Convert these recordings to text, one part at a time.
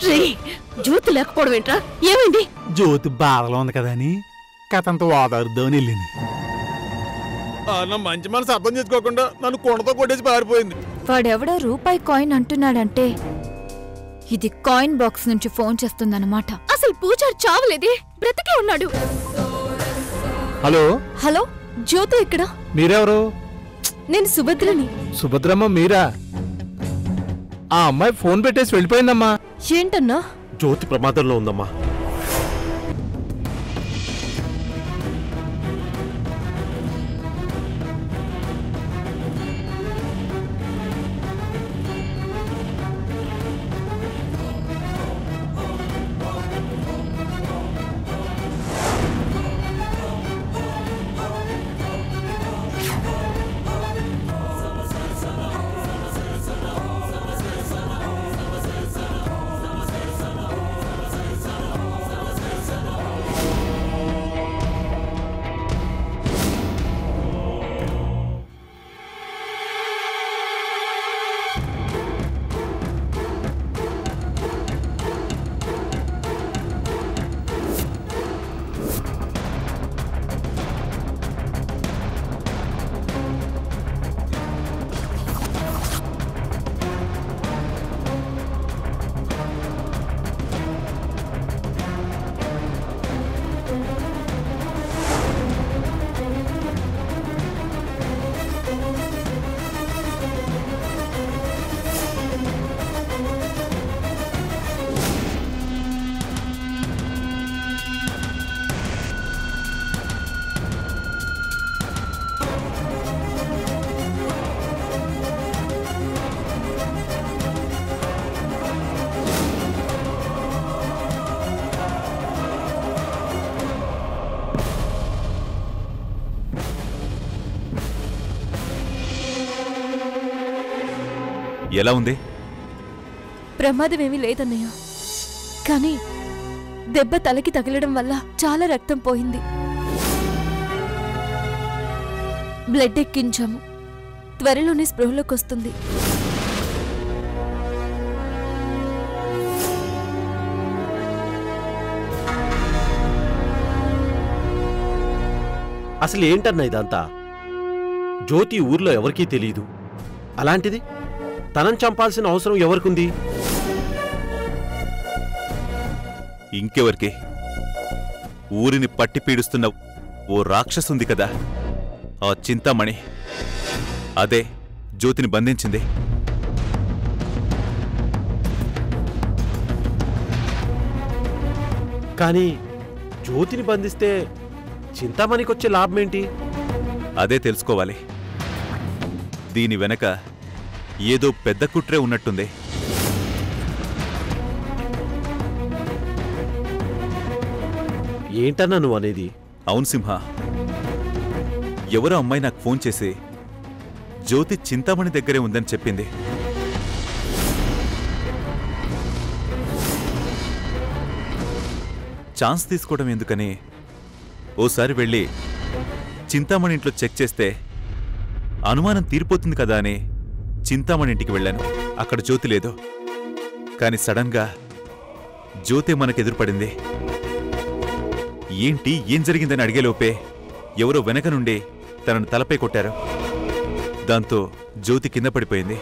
రే జ్యోతి లేకపోవడం ఏంట్రా ఏమైంది జ్యోతి బాధలో ఉంది కదా అని కథంతా ఓదారుద్దామని వెళ్ళింది నా మంచి మనసు అర్థం చేసుకోకుండా నన్ను కొండతో కొట్టేసి పారిపోయింది వాడెవడో రూపాయి కాయిన్ అంటున్నాడంటే ఇది కాయిన్ బాక్స్ నుంచి ఫోన్ చేస్తుందన్నమాట అసలు పూజారి చావలేదే బ్రతికే ఉన్నాడు హలో హలో జ్యోతి ఇక్కడ మీరెవరు నేను సుభద్రని సుభద్రమ్మ మీరా ఆ అమ్మాయి ఫోన్ పెట్టేసి వెళ్ళిపోయిందమ్మా ఏంటన్నా జ్యోతి ప్రమాదంలో ఉందమ్మా ఎలా ఉంది ప్రమాదం ఏమీ లేదన్నయ్య కానీ దెబ్బ తలకి తగలడం వల్ల చాలా రక్తం పోయింది బ్లడ్ ఎక్కించాము త్వరలోనే స్పృహలోకి వస్తుంది అసలు ఏంటన్నా ఇదంతా జ్యోతి ఊర్లో ఎవరికీ తెలియదు అలాంటిది తనని చంపాల్సిన అవసరం ఎవరికుంది ఇంకెవరికి ఊరిని పట్టి పీడిస్తున్న ఓ రాక్షసుంది కదా ఆ చింతామణి అదే జ్యోతిని బంధించింది కానీ జ్యోతిని బంధిస్తే చింతామణికొచ్చే లాభం ఏంటి అదే తెలుసుకోవాలి దీని వెనక ఏదో పెద్ద కుట్రే ఉన్నట్టుంది ఏంటన్నా నువ్వు అనేది అవును సింహ ఎవరో అమ్మాయి నాకు ఫోన్ చేసి జ్యోతి చింతామణి దగ్గరే ఉందని చెప్పింది ఛాన్స్ తీసుకోవడం ఎందుకని ఓసారి వెళ్ళి చింతామణి ఇంట్లో చెక్ చేస్తే అనుమానం తీరిపోతుంది కదా అని చింతామణి ఇంటికి వెళ్ళాను అక్కడ జ్యోతి లేదు కాని సడన్గా జ్యోతి మనకెదురుపడింది ఏంటి ఏం జరిగిందని అడిగేలోపే ఎవరో వెనక నుండి తనను తలపై కొట్టారు దాంతో జ్యోతి కింద పడిపోయింది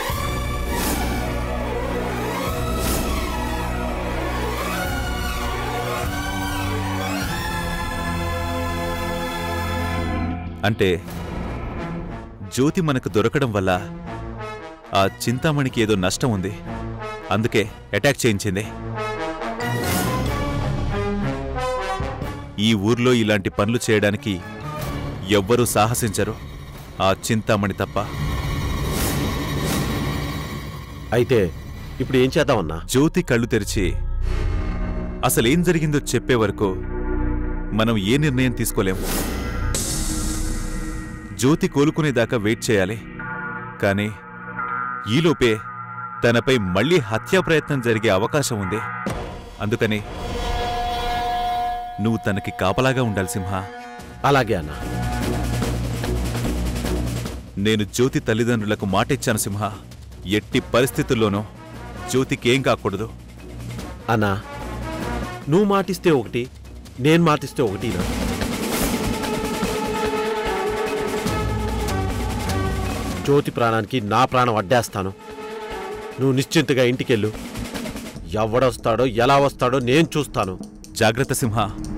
అంటే జ్యోతి మనకు దొరకడం వల్ల ఆ చింతామణికి ఏదో నష్టం ఉంది అందుకే అటాక్ చేయించింది ఈ ఊర్లో ఇలాంటి పనులు చేయడానికి ఎవ్వరూ సాహసించరు ఆ చింతామణి తప్ప అయితే ఇప్పుడు ఏం చేద్దామన్నా జ్యోతి కళ్ళు తెరిచి అసలేం జరిగిందో చెప్పే వరకు మనం ఏ నిర్ణయం తీసుకోలేము జ్యోతి కోలుకునేదాకా వెయిట్ చేయాలి కానీ ఈలోపే తనపై మళ్ళీ హత్యా ప్రయత్నం జరిగే అవకాశం ఉంది అందుకని నువ్వు తనకి కాపలాగా ఉండాలి సింహ అలాగే అన్నా నేను జ్యోతి తల్లిదండ్రులకు మాటిచ్చాను సింహ ఎట్టి పరిస్థితుల్లోనూ జ్యోతికేం కాకూడదు అన్నా నువ్వు మాటిస్తే ఒకటి నేను మాటిస్తే ఒకటినా జ్యోతి ప్రాణానికి నా ప్రాణం అడ్డేస్తాను నువ్వు నిశ్చింతగా ఇంటికెళ్ళు ఎవడొస్తాడో ఎలా వస్తాడో నేను చూస్తాను జాగ్రత్త సింహ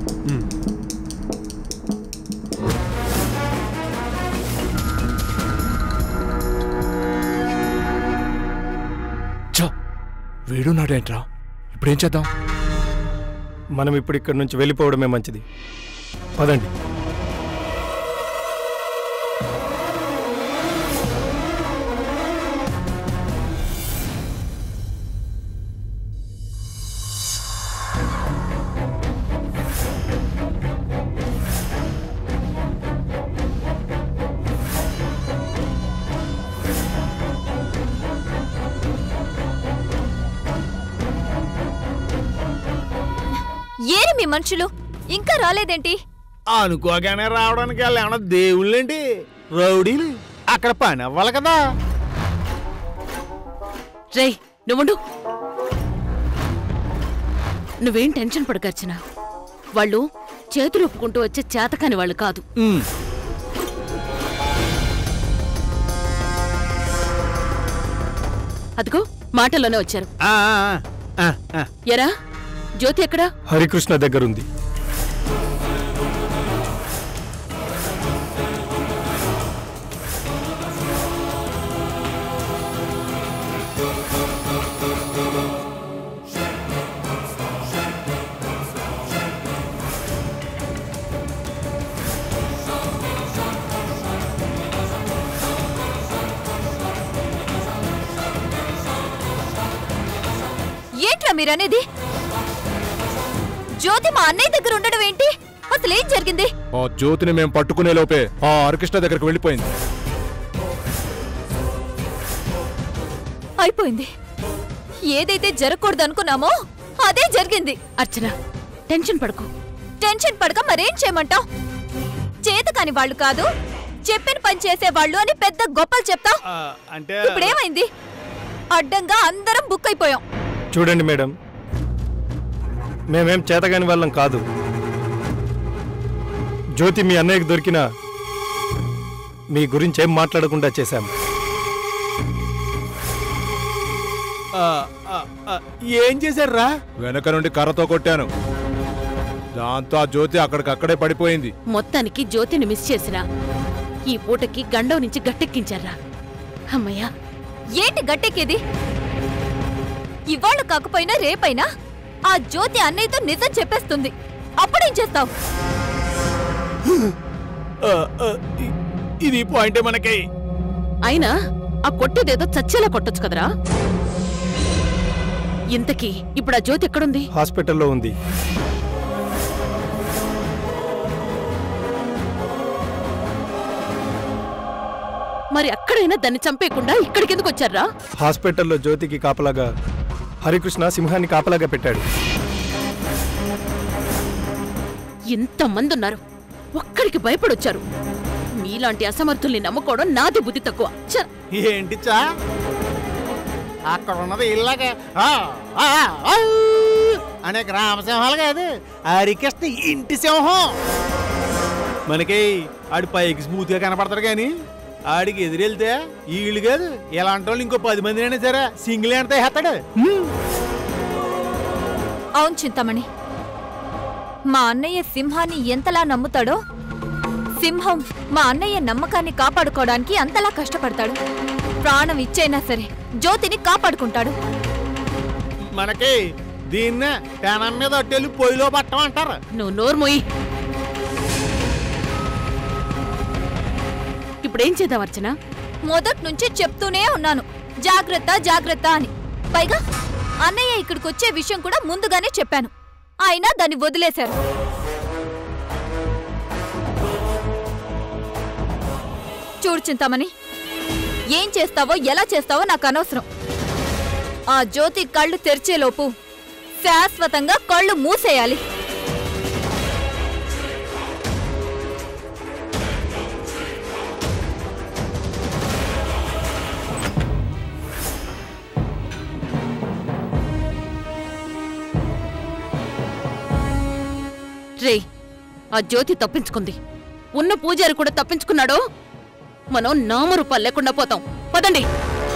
ఛ! వీడున్నాడేంట్రా ఇప్పుడేం చేద్దాం మనం ఇప్పుడు ఇక్కడి నుంచి వెళ్ళిపోవడమే మంచిది పదండి ఏరి మీ మనుషులు ఇంకా రాలేదేంటి అనుకోగానే రావడానికి వాళ్ళు ఏమన్నా దేవుళ్ళేంటి రౌడీలు అక్కడ పని అవ్వాలి కదా రేయ్ నువ్వుండు నువ్వేం టెన్షన్ పడకర్చిన వాళ్ళు చేతులు ఒప్పుకుంటూ వచ్చే చేతకాని వాళ్ళు కాదు అదిగో మాటల్లోనే వచ్చారు ఆ, ఆ, ఆ, ఆ. ఎరా జ్యోతి ఎక్కడా హరికృష్ణ దగ్గరుంది ఏంట్రా మీరనేది జ్యోతి మా అన్నయ్య దగ్గర ఉండడం ఏంటి అసలు ఏం జరిగింది ఆ జ్యోతిని మేము పట్టుకునే లోపే ఆ హరికృష్ణ దగ్గరికి వెళ్ళిపోయింది అయిపోయింది ఏదైతే జరగకూడదు అనుకున్నామో అదే జరిగింది అర్చన టెన్షన్ పడకు టెన్షన్ పడక మరేం చేయమంటావ్ చేతకాని వాళ్ళు కాదు చెప్పిన పని చేసే వాళ్ళు అని పెద్ద గొప్పలు చెప్తావ్ ఆ, అంటే ఇప్పుడేమైంది అడ్డంగా అందరం బుక్ అయిపోయాం చూడండి మేడం మేమేం చేతగాని వాళ్ళం కాదు జ్యోతి మీ అన్నయ్యకి దొరికినా మీ గురించి ఏం మాట్లాడకుండా చేశాం ఆ, ఆ, ఆ, ఏం చేశారా వెనక నుండి కర్రతో కొట్టాను దాంతో ఆ జ్యోతి అక్కడికక్కడే పడిపోయింది మొత్తానికి జ్యోతిని మిస్ చేసిన ఈ పూటకి గండం నుంచి గట్టెక్కించారా అమ్మయ్యా ఏంటి గట్టెక్కేది ఇవాళ కాకపోయినా రేపైనా ఆ జ్యోతి అన్నయ్యతో నిజం చెప్పేస్తుంది అప్పుడేం చేస్తావు ఇది పాయింటే మనకి అయినా ఆ కొట్టేదేదో చచ్చేలా కొట్టొచ్చు కదరా ఇంతకీ ఇప్పుడు ఆ జ్యోతి ఎక్కడుంది హాస్పిటల్లో ఉంది మరి అక్కడైనా దాన్ని చంపేయకుండా ఇక్కడికి ఎందుకు వచ్చారా హాస్పిటల్లో జ్యోతికి కాపలాగా హరికృష్ణ సింహాన్ని కాపలాగా పెట్టాడు ఇంతమంది ఉన్నారు ఒక్కడికి భయపడొచ్చారు మీలాంటి అసమర్థుల్ని నమ్ముకోవడం నాది బుద్ధి తక్కువ ఛ! ఏంటి చా అక్కడ ఉన్నది ఇలాగే ఆ, ఆ, ఆ, అనే గ్రామ సింహాలు కాదు హరికృష్ణ ఇంటి సింహం మనకి ఆడి పైకి స్మూత్ గా కనపడతాడు కానీ ఆడికి ఎదురెళ్తే వీళ్ళు కాదు ఇలాంటి వాళ్ళు ఇంకో పది మంది అయినా సరే సింగిల్ అంటే హెత్తాడు అవును చింతమణి మా అన్నయ్య సింహాన్ని ఎంతలా నమ్ముతాడో సింహం మా అన్నయ్య నమ్మకాన్ని కాపాడుకోవడానికి అంతలా కష్టపడతాడు ప్రాణం ఇచ్చైనా సరే జ్యోతిని కాపాడుకుంటాడు మనకి దీన్నే పెనం మీద అట్టెలు పొయ్యిలో పట్టం అంటారు నువ్వు నోర్మోయి ఇప్పుడేం చేద్దాం అర్చన మొదటి నుంచి చెప్తూనే ఉన్నాను జాగ్రత్త జాగ్రత్త అని పైగా అన్నయ్య ఇక్కడికి వచ్చే విషయం కూడా ముందుగానే చెప్పాను అయినా దాన్ని వదిలేశారు చూడు చింతామణి ఏం చేస్తావో ఎలా చేస్తావో నాకు అనవసరం ఆ జ్యోతి కళ్ళు తెరిచేలోపు శాశ్వతంగా కళ్ళు మూసేయాలి రే ఆ జ్యోతి తప్పించుకుంది ఉన్న పూజారి కూడా తప్పించుకున్నాడో మనం నామరూపాలు లేకుండా పోతాం పదండి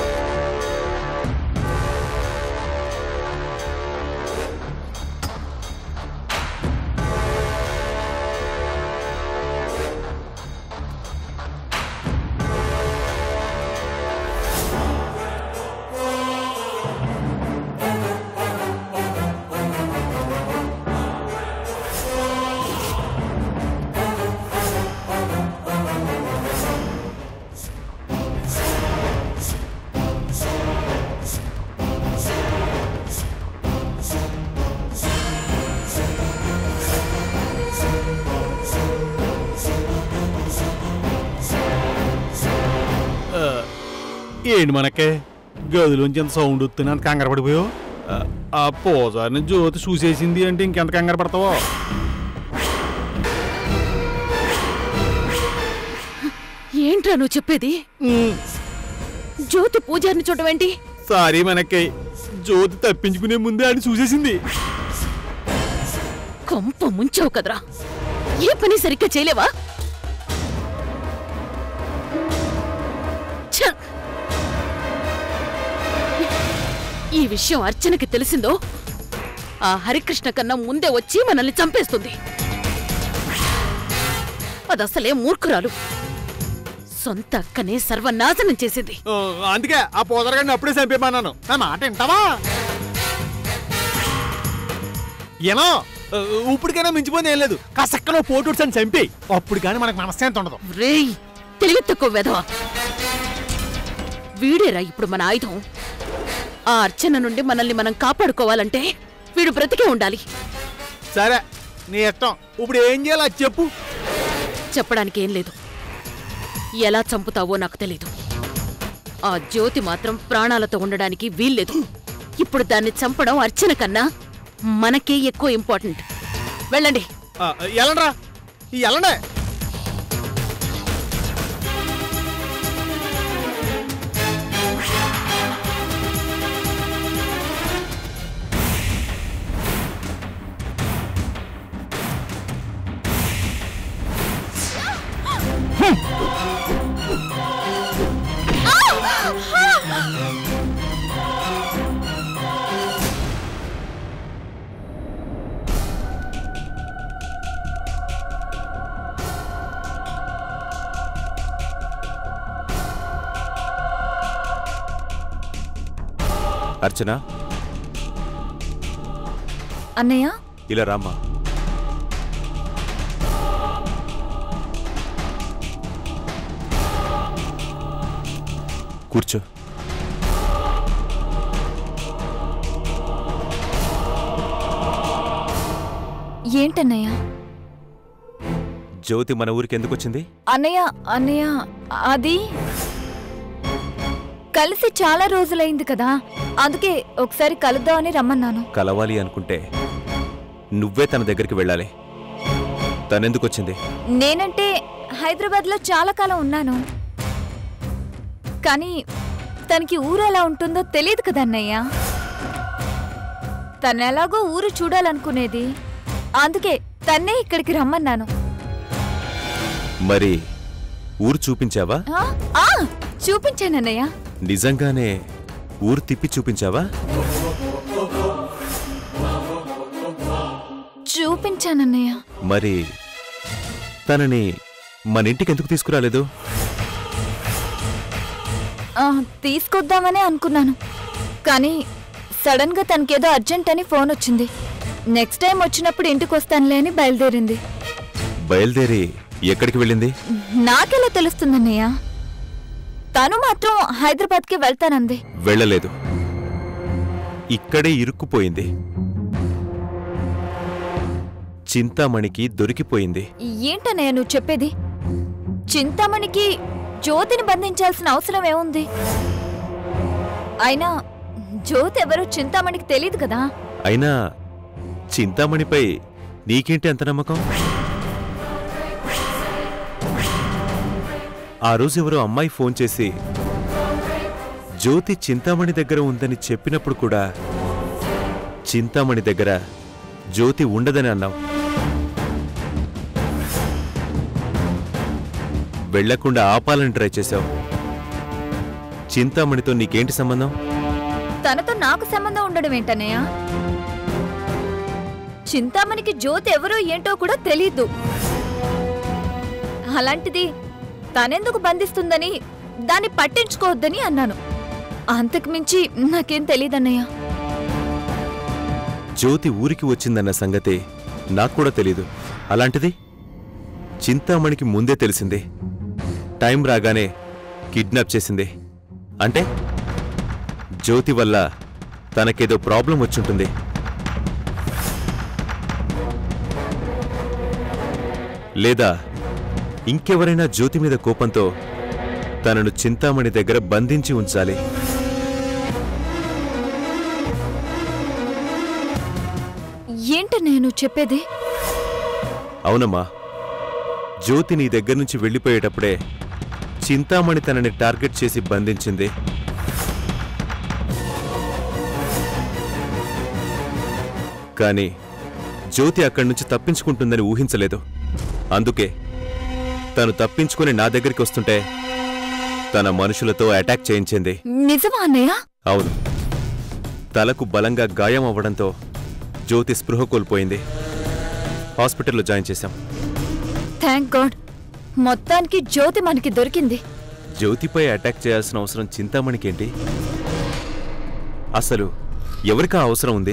ఏంటి మనకే గదిలోంచి ఎంత సౌండ్ వస్తుంది అంత కంగారు పడిపోయావు ఆ, ఆ పోజారిని జ్యోతి చూసేసింది అంటే ఇంకెంత కంగారు పడతావో ఏంట్రా నువ్వు చెప్పేది జ్యోతి పూజారిని చూడవేంటి సారీ మనకే జ్యోతి తప్పించుకునే ముందే అని చూసేసింది కొంప ముంచావు కదరా ఏ పని సరిగ్గా చేయలేవా ఛ! ఈ విషయం అర్చనకి తెలిసిందో ఆ హరికృష్ణ కన్నా ముందే వచ్చి మనల్ని చంపేస్తుంది అదసలే మూర్ఖురాలు సొంత అక్కనే సర్వనాశనం చేసింది ఆ, అందుకే ఆ పోదరగాడిని అప్పుడే చంపేమన్నాను నా మాట వింటావా ఏనో ఆ, ఇప్పటికైనా మించిపోయింది ఏం లేదు కసక్కలో పోటూడ్స్ అని చంపి అప్పుడు కానీ మనకు మనశ్శాంతి ఉండదు రేయ్ తెలివి తక్కువ వెధవ వీడేరా ఇప్పుడు మన ఆయుధం ఆ అర్చన నుండి మనల్ని మనం కాపాడుకోవాలంటే వీడు బ్రతికే ఉండాలి సరే నీ ఇష్టం ఇప్పుడు ఏం చేయాలి అది చెప్పు చెప్పడానికి ఏం లేదు ఎలా చంపుతావో నాకు తెలీదు ఆ జ్యోతి మాత్రం ప్రాణాలతో ఉండడానికి వీల్లేదు ఇప్పుడు దాన్ని చంపడం అర్చన కన్నా మనకే ఎక్కువ ఇంపార్టెంట్ వెళ్ళండి ఆ, ఎలాండ్రా ఈ ఎలాండే అర్చన అన్నయ్య ఇలా రామ్మా కూర్చో ఏంటన్నయ్య జ్యోతి మన ఊరికి ఎందుకు వచ్చింది అన్నయ్య అన్నయ్య అది కలిసి చాలా రోజులైంది కదా అందుకే ఒకసారి కలుద్దామని రమ్మన్నాను కలవాలి అనుకుంటే నువ్వే తన దగ్గరికి వెళ్ళాలి తనెందుకు వచ్చింది నేనంటే హైదరాబాద్లో చాలా కాలం ఉన్నాను కానీ తనకి ఊరు ఎలా ఉంటుందో తెలియదు కదా అన్నయ్య తను ఎలాగో ఊరు చూడాలనుకునేది అందుకే తన్నే ఇక్కడికి రమ్మన్నాను మరి ఊరు చూపించావా ఆ, ఆ, చూపించానన్నయ్య నిజంగానే ఊరు తిప్పి చూపించావా చూపించానన్నయ్య మరి తనని మన ఇంటికి ఎందుకు తీసుకురాలేదు ఆ, తీసుకొద్దామనే అనుకున్నాను కానీ సడన్ గా తనకేదో అర్జెంట్ అని ఫోన్ వచ్చింది నెక్స్ట్ టైం వచ్చినప్పుడు ఇంటికి వస్తానులే అని బయలుదేరింది బయలుదేరి ఎక్కడికి వెళ్ళింది నాకెలా తెలుస్తుందన్నయ్య తను మాత్రం హైదరాబాద్కి వెళ్తానంది వెళ్ళలేదు ఇక్కడే ఇరుక్కుపోయింది చింతామణికి దొరికిపోయింది ఏంటన్నయ్య నువ్వు చెప్పేది చింతామణికి జ్యోతిని బంధించాల్సిన అవసరం ఏముంది అయినా జ్యోతి ఎవరో చింతామణికి తెలియదు కదా అయినా చింతామణిపై నీకేంటి అంత నమ్మకం ఆ రోజు ఎవరో అమ్మాయి ఫోన్ చేసి జ్యోతి చింతామణి దగ్గర ఉందని చెప్పినప్పుడు కూడా చింతామణి దగ్గర జ్యోతి ఉండదని అన్నావు వెళ్లకుండా ఆపాలని ట్రై చేశావు చింతామణితో నీకేంటి సంబంధం తనతో నాకు సంబంధం ఉండడం ఏంటన్నయ్య చింతామణికి జ్యోతి ఎవరో ఏంటో కూడా తెలీదు అలాంటిది తనెందుకు బంధిస్తుందని దాన్ని పట్టించుకోవద్దని అన్నాను అంతకు మించి నాకేం తెలీదన్నయ్య జ్యోతి ఊరికి వచ్చిందన్న సంగతి నాకు కూడా తెలీదు అలాంటిది చింతామణికి ముందే తెలిసింది టైం రాగానే కిడ్నాప్ చేసింది అంటే జ్యోతి వల్ల తనకేదో ప్రాబ్లం వచ్చుంటుంది లేదా ఇంకెవరైనా జ్యోతి మీద కోపంతో తనను చింతామణి దగ్గర బంధించి ఉంచాలి ఏంటన్నయ్య నువ్వు చెప్పేది అవునమ్మా జ్యోతి నీ దగ్గర నుంచి వెళ్ళిపోయేటప్పుడే చింతామణి తనని టార్గెట్ చేసి బంధించింది కానీ జ్యోతి అక్కడి నుంచి తప్పించుకుంటుందని ఊహించలేదు అందుకే తను తప్పించుకుని నా దగ్గరికి వస్తుంటే తన మనుషులతో అటాక్ చేయించింది నిజమా అన్నయ్య అవును తలకు బలంగా గాయం అవ్వడంతో జ్యోతి స్పృహ కోల్పోయింది హాస్పిటల్లో జాయిన్ చేశాం థ్యాంక్ గాడ్ మొత్తానికి జ్యోతి మనకి దొరికింది జ్యోతిపై అటాక్ చేయాల్సిన అవసరం చింతామణికేంటి అసలు ఎవరికా అవసరం ఉంది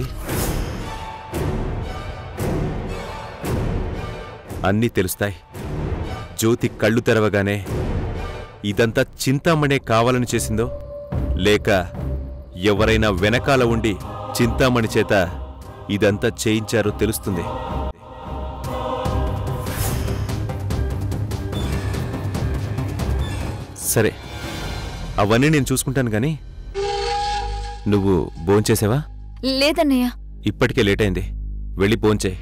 అన్నీ తెలుస్తాయి జ్యోతి కళ్ళు తెరవగానే ఇదంతా చింతామణే కావాలని చేసిందో లేక ఎవరైనా వెనకాల ఉండి చింతామణి చేత ఇదంతా చేయించారో తెలుస్తుంది సరే అవన్నీ నేను చూసుకుంటాను కానీ నువ్వు భోంచేసావా లేదన్నయ్య ఇప్పటికే లేట్ అయింది వెళ్ళి భోంచేయి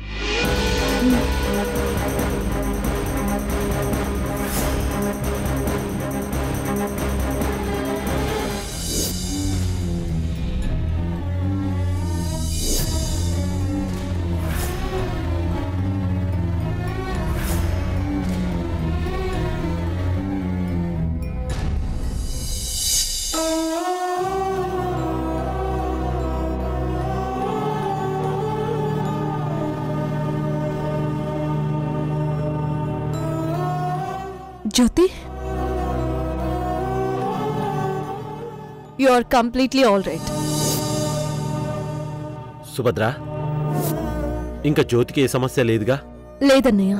Jyothi you are completely all right Subhadra ఇంకా జ్యోతికి ఏ సమస్య లేదుగా లేదన్నయ్య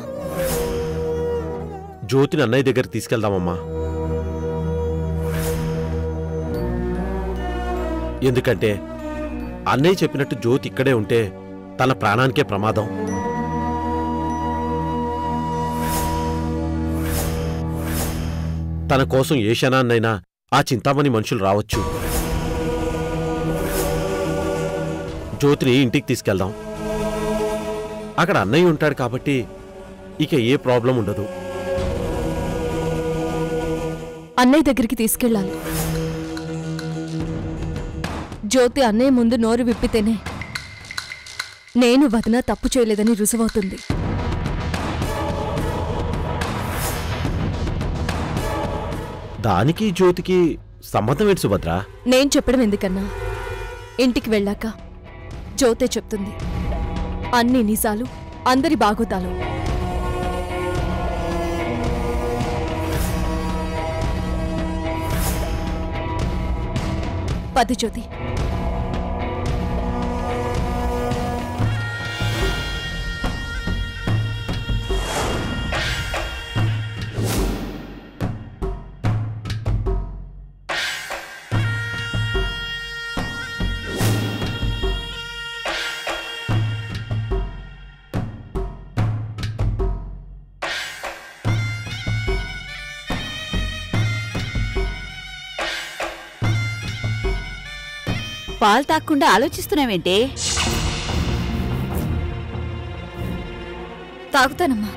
జ్యోతిని అన్నయ్య దగ్గర తీసుకెళ్దామమ్మా ఎందుకంటే అన్నయ్య చెప్పినట్టు జ్యోతి ఇక్కడే ఉంటే తన ప్రాణానికే ప్రమాదం తన కోసం ఏ క్షణాన్నైనా ఆ చింతామణి మనుషులు రావచ్చు జ్యోతిని ఇంటికి తీసుకెళ్దాం అక్కడ అన్నయ్య ఉంటాడు కాబట్టి ఇక ఏ ప్రాబ్లం ఉండదు అన్నయ్య దగ్గరికి తీసుకెళ్ళాలి జ్యోతి అన్నయ్య ముందు నోరు విప్పితేనే నేను వదిన తప్పు చేయలేదని రుజువవుతుంది దానికి జ్యోతికి సంబంధం ఏంటి సుభద్ర నేను చెప్పడం ఎందుకన్నా ఇంటికి వెళ్ళాక జ్యోతే చెప్తుంది అన్ని నిజాలు అందరి బాగోతాలు పది జ్యోతి పాలు తాగకుండా ఆలోచిస్తున్నావేంటే తాగుతానమ్మా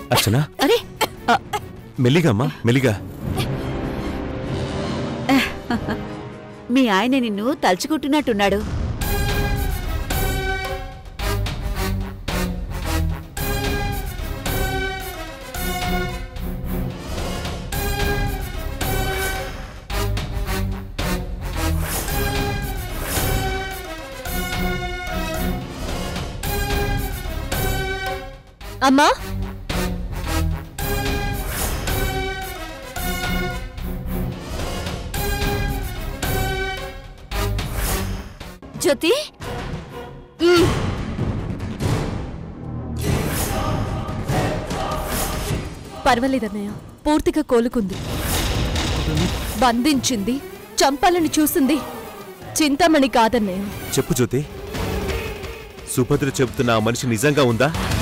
అర్చనా అరే మెల్లిగమ్మా మెల్లిగా మీ ఆయన నిన్ను తలుచుకుంటున్నట్టున్నాడు అమ్మా జ్యోతి పర్వాలేదన్నయ్య పూర్తిగా కోలుకుంది బంధించింది చంపాలని చూసింది చింతామణి కాదన్నయ్య చెప్పు జ్యోతి సుభద్ర చెబుతున్న ఆ మనిషి నిజంగా ఉందా